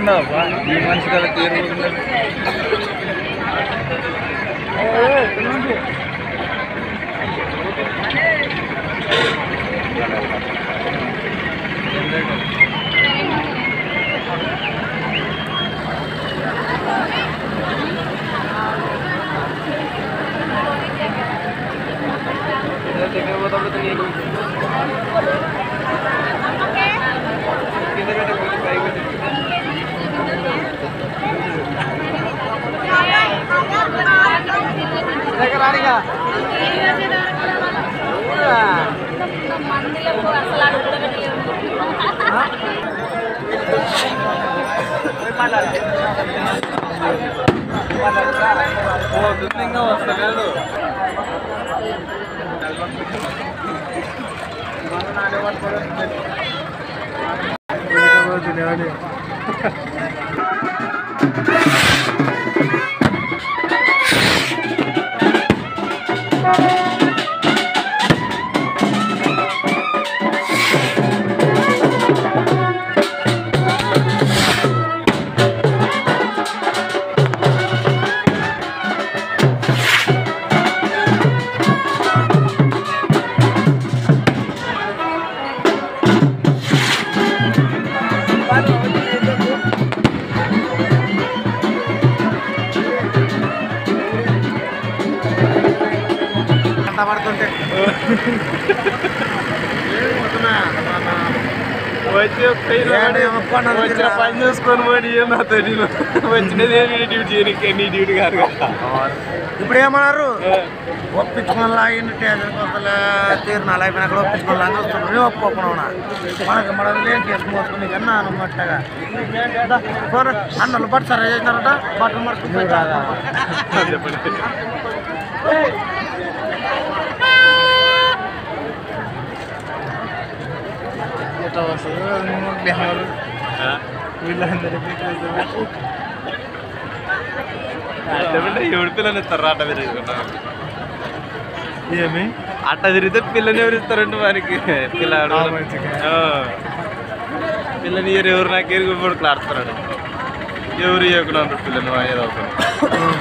తీరుకున్నావా ఈ మనిషి కదా తీరుకున్నాడు మందులకు అసలు అడుగుడగట్లేవు ఇంకా వస్తలేదు పడుతుంటే వచ్చి వచ్చిన పని చూసుకొని పోయి ఏం నాతో నేను వచ్చినది ఏమి డ్యూటీ చేయడానికి నీ డ్యూటీ కాదు కదా ఇప్పుడు ఏమన్నారు ఒప్పించుకోవాలా ఇన్ని టేషన్ కోసలే తీరినాలు అయిపోయినాక ఒప్పించుకోవాలా అని వస్తున్నారు నేను ఒప్పుకోకుండా మనకి మనం ఏం కేసు మోసుకుని కన్నా అనమాటగా అన్నలు బట్ సరే చేసినారట బట్టలు మడుచుకుని చెప్పండి ఎట్లా వస్తుందో బెంగళూరు వీళ్ళందరికీ చెప్పండి ఎవరి పిల్లని ఇస్తారు ఆట తిరుగుతున్నారు ఏమి అట్ట తిరిగితే పిల్లని ఎవరు ఇస్తారండి వారికి పిల్లాడు ఆ మంచిగా. ఆ. పిల్లని ఎవరు ఎవరు నాకు ఎరుగు కొడుకులు ఆడుతున్నాడు ఎవరు ఇవ్వకుండా పిల్లని ఏదో ఒకరు